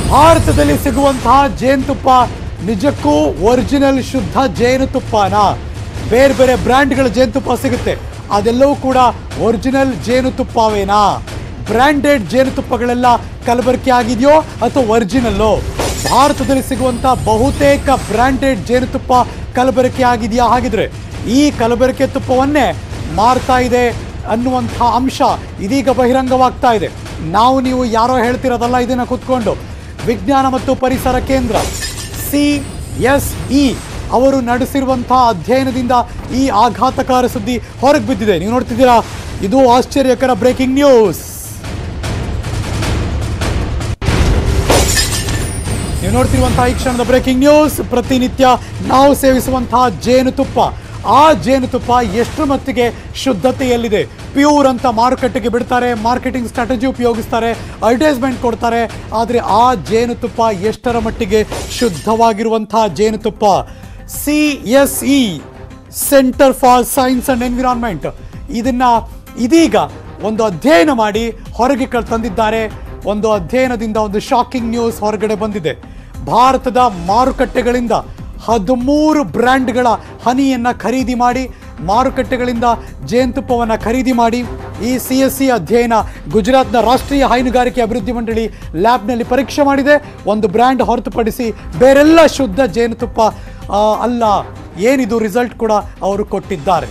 ಭಾರತದಲ್ಲಿ ಸಿಗುವಂತಹ ಜೇನುತುಪ್ಪ ನಿಜಕ್ಕೂ ಒರಿಜಿನಲ್ ಶುದ್ಧ ಜೇನುತುಪ್ಪನ ಬೇರೆ ಬೇರೆ ಬ್ರ್ಯಾಂಡ್ಗಳ ಜೇನುತುಪ್ಪ ಸಿಗುತ್ತೆ ಅದೆಲ್ಲವೂ ಕೂಡ ಒರಿಜಿನಲ್ ಜೇನುತುಪ್ಪವೇನಾ ಬ್ರ್ಯಾಂಡೆಡ್ ಜೇನುತುಪ್ಪಗಳೆಲ್ಲ ಕಲಬೆರಕೆ ಆಗಿದೆಯೋ ಅಥವಾ ಒರಿಜಿನಲ್ಲೋ ಭಾರತದಲ್ಲಿ ಸಿಗುವಂಥ ಬಹುತೇಕ ಬ್ರ್ಯಾಂಡೆಡ್ ಜೇನುತುಪ್ಪ ಕಲಬೆರಕೆ ಆಗಿದೆಯಾ ಹಾಗಿದ್ರೆ ಈ ಕಲಬೆರಕೆ ತುಪ್ಪವನ್ನೇ ಮಾರ್ತಾ ಇದೆ ಅನ್ನುವಂಥ ಅಂಶ ಇದೀಗ ಬಹಿರಂಗವಾಗ್ತಾ ಇದೆ ನಾವು ನೀವು ಯಾರೋ ಹೇಳ್ತಿರೋದಲ್ಲ ಇದನ್ನ ಕೂತ್ಕೊಂಡು ವಿಜ್ಞಾನ ಮತ್ತು ಪರಿಸರ ಕೇಂದ್ರ ಸಿ ಎಸ್ ಇ ಅವರು ನಡೆಸಿರುವಂತಹ ಅಧ್ಯಯನದಿಂದ ಈ ಆಘಾತಕಾರ ಸುದ್ದಿ ಹೊರಗೆ ಬಿದ್ದಿದೆ ನೀವು ನೋಡ್ತಿದ್ದೀರಾ ಇದು ಆಶ್ಚರ್ಯಕರ ಬ್ರೇಕಿಂಗ್ ನ್ಯೂಸ್ ನೀವು ನೋಡ್ತಿರುವಂತಹ ಈ ಕ್ಷಣದ ಬ್ರೇಕಿಂಗ್ ನ್ಯೂಸ್ ಪ್ರತಿನಿತ್ಯ ನಾವು ಸೇವಿಸುವಂತಹ ಜೇನುತುಪ್ಪ ಆ ಜೇನುತುಪ್ಪ ಎಷ್ಟರ ಮಟ್ಟಿಗೆ ಶುದ್ಧತೆಯಲ್ಲಿದೆ ಪ್ಯೂರ್ ಅಂತ ಮಾರುಕಟ್ಟೆಗೆ ಬಿಡ್ತಾರೆ ಮಾರ್ಕೆಟಿಂಗ್ ಸ್ಟ್ರಾಟಜಿ ಉಪಯೋಗಿಸ್ತಾರೆ ಅಡ್ವರ್ಟೈಸ್ಮೆಂಟ್ ಕೊಡ್ತಾರೆ ಆದರೆ ಆ ಜೇನುತುಪ್ಪ ಎಷ್ಟರ ಮಟ್ಟಿಗೆ ಶುದ್ಧವಾಗಿರುವಂತಹ ಜೇನುತುಪ್ಪ C S E centre for science and environment ಇದನ್ನ ಇದೀಗ ಒಂದು ಅಧ್ಯಯನ ಮಾಡಿ ಹೊರಗೆ ಕ- ತಂದಿದ್ದಾರೆ ಒಂದು ಅಧ್ಯಯನದಿಂದ ಒಂದು ಶಾಕಿಂಗ್ ನ್ಯೂಸ್ ಹೊರಗಡೆ ಬಂದಿದೆ ಭಾರತದ ಮಾರುಕಟ್ಟೆಗಳಿಂದ ಹದಿಮೂರು ಬ್ರ್ಯಾಂಡ್ಗಳ ಹನಿಯನ್ನ ಖರೀದಿ ಮಾಡಿ ಮಾರುಕಟ್ಟೆಗಳಿಂದ ಜೇನುತುಪ್ಪವನ್ನು ಖರೀದಿ ಮಾಡಿ ಈ ಸಿ ಎಸ್ ಸಿ ಅಧ್ಯಯನ ಗುಜರಾತ್ನ ರಾಷ್ಟ್ರೀಯ ಹೈನುಗಾರಿಕೆ ಅಭಿವೃದ್ಧಿ ಮಂಡಳಿ ಲ್ಯಾಬ್ನಲ್ಲಿ ಪರೀಕ್ಷೆ ಮಾಡಿದೆ ಒಂದು ಬ್ರ್ಯಾಂಡ್ ಹೊರತುಪಡಿಸಿ ಬೇರೆಲ್ಲ ಶುದ್ಧ ಜೇನುತುಪ್ಪ ಆ, ಅಲ್ಲ ಏನಿದು ರಿಸಲ್ಟ್ ಕೂಡ ಅವರು ಕೊಟ್ಟಿದ್ದಾರೆ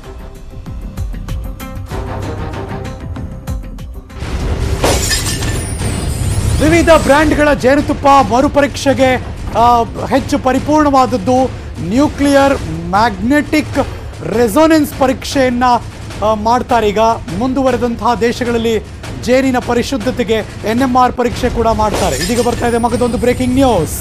ವಿವಿಧ ಬ್ರ್ಯಾಂಡ್ಗಳ ಜೇನುತುಪ್ಪ ಮರುಪರೀಕ್ಷೆಗೆ ಆ, ಹೆಚ್ಚು ಪರಿಪೂರ್ಣವಾದದ್ದು ನ್ಯೂಕ್ಲಿಯರ್ ಮ್ಯಾಗ್ನೆಟಿಕ್ ರೆಸೋನೆನ್ಸ್ ಪರೀಕ್ಷೆಯನ್ನ ಆ, ಮಾಡ್ತಾರೆ ಈಗ ಮುಂದುವರೆದಂತಹ ದೇಶಗಳಲ್ಲಿ ಜೇನಿನ ಪರಿಶುದ್ಧತೆಗೆ ಎನ್ ಎಂ ಆರ್ ಪರೀಕ್ಷೆ ಕೂಡ ಮಾಡ್ತಾರೆ ಇದೀಗ ಬರ್ತಾ ಇದೆ ಮಗದೊಂದು ಬ್ರೇಕಿಂಗ್ ನ್ಯೂಸ್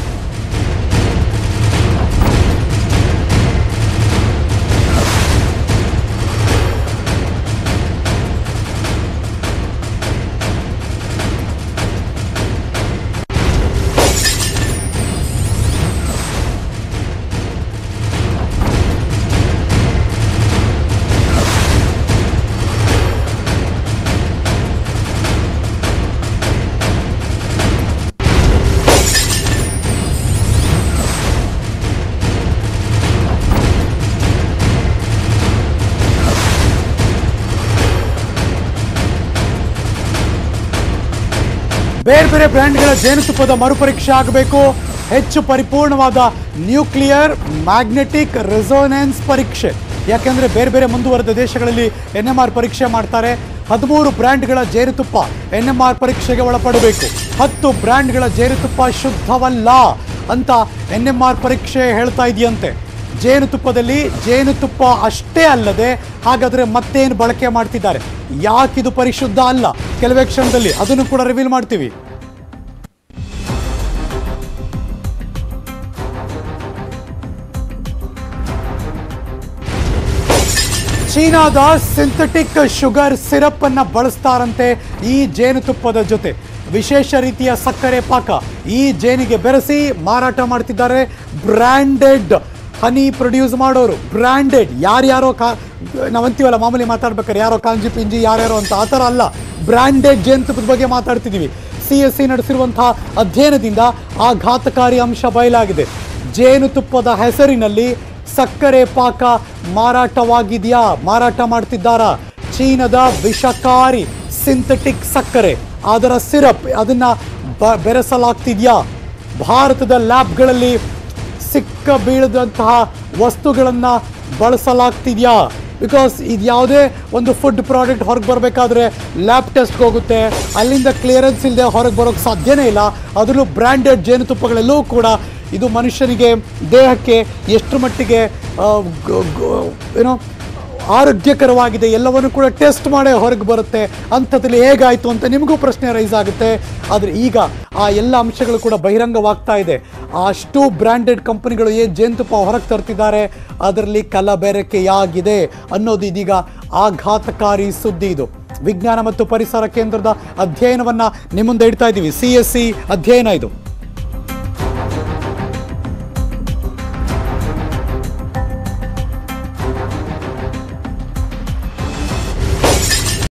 ಬೇರೆ ಬೇರೆ ಬ್ರ್ಯಾಂಡ್ಗಳ ಜೇನುತುಪ್ಪದ ಮರುಪರೀಕ್ಷೆ ಆಗಬೇಕು ಹೆಚ್ಚು ಪರಿಪೂರ್ಣವಾದ ನ್ಯೂಕ್ಲಿಯರ್ ಮ್ಯಾಗ್ನೆಟಿಕ್ ರೆಸೋನೆನ್ಸ್ ಪರೀಕ್ಷೆ ಯಾಕೆಂದ್ರೆ ಬೇರೆ ಬೇರೆ ಮುಂದುವರೆದ ದೇಶಗಳಲ್ಲಿ ಎನ್ ಎಂ ಆರ್ ಪರೀಕ್ಷೆ ಮಾಡ್ತಾರೆ ಹದಿಮೂರು ಬ್ರ್ಯಾಂಡ್ಗಳ ಜೇನುತುಪ್ಪ ಎನ್ ಎಂ ಆರ್ ಪರೀಕ್ಷೆಗೆ ಒಳಪಡಬೇಕು ಹತ್ತು ಬ್ರ್ಯಾಂಡ್ಗಳ ಜೇನುತುಪ್ಪ ಶುದ್ಧವಲ್ಲ ಅಂತ ಎನ್ ಎಂ ಆರ್ ಪರೀಕ್ಷೆ ಹೇಳ್ತಾ ಇದೆಯಂತೆ ಜೇನುತುಪ್ಪದಲ್ಲಿ ಜೇನುತುಪ್ಪ ಅಷ್ಟೇ ಅಲ್ಲದೆ ಹಾಗಾದ್ರೆ ಮತ್ತೇನು ಬಳಕೆ ಮಾಡ್ತಿದ್ದಾರೆ ಯಾಕಿದು ಪರಿಶುದ್ಧ ಅಲ್ಲ ಕೆಲವೇ ಕ್ಷಣದಲ್ಲಿ ಅದನ್ನು ಕೂಡ ರಿವೀಲ್ ಮಾಡ್ತೀವಿ ಚೀನಾದ ಸಿಂಥೆಟಿಕ್ ಶುಗರ್ ಸಿರಪ್ ಅನ್ನ ಬಳಸ್ತಾರಂತೆ ಈ ಜೇನುತುಪ್ಪದ ಜೊತೆ ವಿಶೇಷ ರೀತಿಯ ಸಕ್ಕರೆ ಪಾಕ ಈ ಜೇನಿಗೆ ಬೆರೆಸಿ ಮಾರಾಟ ಮಾಡ್ತಿದ್ದಾರೆ ಬ್ರ್ಯಾಂಡೆಡ್ ಹನಿ ಪ್ರೊಡ್ಯೂಸ್ ಮಾಡೋರು ಬ್ರ್ಯಾಂಡೆಡ್ ಯಾರ್ಯಾರೋ ಕಾ ನಾವಂತೀವಲ್ಲ ಮಾಮೂಲಿ ಮಾತಾಡ್ಬೇಕಾದ್ರೆ ಯಾರೋ ಕಾಂಜಿ ಪಿಂಜಿ ಯಾರ್ಯಾರೋ ಅಂತ ಆ ಥರ ಅಲ್ಲ ಬ್ರ್ಯಾಂಡೆಡ್ ಜೇನುತುಪ್ಪದ ಬಗ್ಗೆ ಮಾತಾಡ್ತಿದ್ದೀವಿ ಸಿ ಎಸ್ ಸಿ ನಡೆಸಿರುವಂತಹ ಅಧ್ಯಯನದಿಂದ ಆಘಾತಕಾರಿ ಅಂಶ ಬಯಲಾಗಿದೆ ಜೇನುತುಪ್ಪದ ಹೆಸರಿನಲ್ಲಿ ಸಕ್ಕರೆ ಪಾಕ ಮಾರಾಟವಾಗಿದೆಯಾ ಮಾರಾಟ ಮಾಡ್ತಿದ್ದಾರಾ ಚೀನಾದ ವಿಷಕಾರಿ ಸಿಂಥೆಟಿಕ್ ಸಕ್ಕರೆ ಅದರ ಸಿರಪ್ ಅದನ್ನ ಬ- ಬೆರೆಸಲಾಗ್ತಿದ್ಯಾ ಭಾರತದ ಲ್ಯಾಬ್ಗಳಲ್ಲಿ ಸಿಕ್ಕ ಬೀಳದಂತಹ ವಸ್ತುಗಳನ್ನು ಬಳಸಲಾಗ್ತಿದ್ಯಾ ಬಿಕಾಸ್ ಇದು ಯಾವುದೇ ಒಂದು ಫುಡ್ ಪ್ರಾಡಕ್ಟ್ ಹೊರಗೆ ಬರಬೇಕಾದ್ರೆ ಲ್ಯಾಬ್ ಟೆಸ್ಟ್ಗೆ ಹೋಗುತ್ತೆ ಅಲ್ಲಿಂದ ಕ್ಲಿಯರೆನ್ಸ್ ಇಲ್ಲದೆ ಹೊರಗೆ ಬರೋಕ್ಕೆ ಸಾಧ್ಯನೇ ಇಲ್ಲ ಅದರಲ್ಲೂ ಬ್ರ್ಯಾಂಡೆಡ್ ಜೇನುತುಪ್ಪಗಳೆಲ್ಲವೂ ಕೂಡ ಇದು ಮನುಷ್ಯನಿಗೆ ದೇಹಕ್ಕೆ ಎಷ್ಟು ಮಟ್ಟಿಗೆ ಆ, ಗ- ಗ- ಏನೋ ಆರೋಗ್ಯಕರವಾಗಿದೆ ಎಲ್ಲವನ್ನು ಕೂಡ ಟೆಸ್ಟ್ ಮಾಡೇ ಹೊರಗೆ ಬರುತ್ತೆ ಅಂಥದ್ರಲ್ಲಿ ಹೇಗಾಯಿತು ಅಂತ ನಿಮಗೂ ಪ್ರಶ್ನೆ ರೈಸ್ ಆಗುತ್ತೆ ಆದರೆ ಈಗ ಆ ಎಲ್ಲ ಅಂಶಗಳು ಕೂಡ ಬಹಿರಂಗವಾಗ್ತಾ ಇದೆ ಅಷ್ಟು ಬ್ರ್ಯಾಂಡೆಡ್ ಕಂಪನಿಗಳು ಏನು ಜೇನುತುಪ್ಪ ಹೊರಗೆ ತರ್ತಿದ್ದಾರೆ ಅದರಲ್ಲಿ ಕಲಬೆರಕೆಯಾಗಿದೆ ಅನ್ನೋದು ಇದೀಗ ಆಘಾತಕಾರಿ ಸುದ್ದಿ ಇದು ವಿಜ್ಞಾನ ಮತ್ತು ಪರಿಸರ ಕೇಂದ್ರದ ಅಧ್ಯಯನವನ್ನು ನಿಮ್ಮ ಮುಂದೆ ಇಡ್ತಾ ಇದ್ದೀವಿ ಸಿ ಎಸ್ ಸಿ ಅಧ್ಯಯನ ಇದು